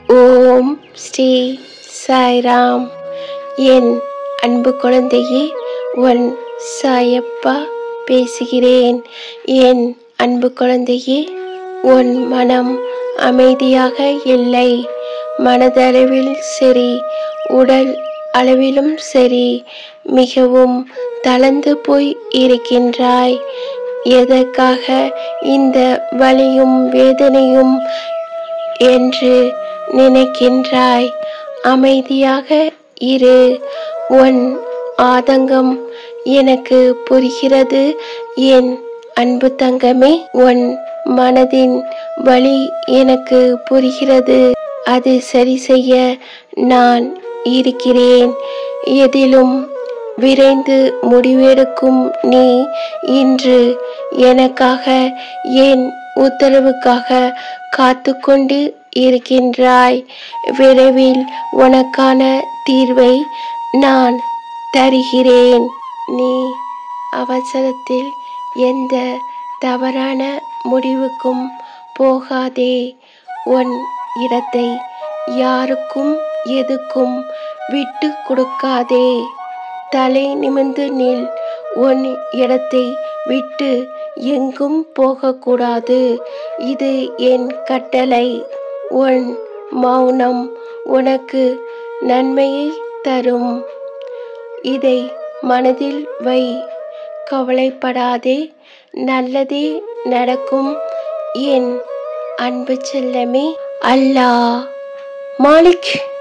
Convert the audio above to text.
ஓம் ஸ்ரீ சாய்ராம் என் அன்பு குழந்தையே உன் சாயப்பா பேசுகிறேன் என் அன்பு குழந்தையே உன் மனம் அமைதியாக இல்லை மனதளவில் சரி உடல் அளவிலும் சரி மிகவும் தளர்ந்து போய் இருக்கின்றாய் எதற்காக இந்த வலியும் வேதனையும் என்று நினைக்கின்றாய் அமைதியாக இரு உன் ஆதங்கம் எனக்கு புரிகிறது என் அன்பு தங்கமே உன் மனதின் வலி எனக்கு புரிகிறது அது சரி செய்ய நான் இருக்கிறேன் எதிலும் விரைந்து முடிவெடுக்கும் நீ இன்று எனக்காக என் உத்தரவுக்காக காத்து கொண்டு இருக்கின்றாய் விரைவில் உனக்கான தீர்வை நான் தருகிறேன் நீ அவசரத்தில் எந்த தவறான முடிவுக்கும் போகாதே உன் இடத்தை யாருக்கும் எதுக்கும் விட்டு கொடுக்காதே தலை நிமிர்ந்து நில் உன் இடத்தை விட்டு எங்கும் போகக்கூடாது இது என் கட்டளை உன் மௌனம் உனக்கு நன்மையை தரும் இதை மனதில் வை கவலைப்படாதே நல்லதே நடக்கும் என் அன்பு செல்லமே அல்லாஹ் மாலிக்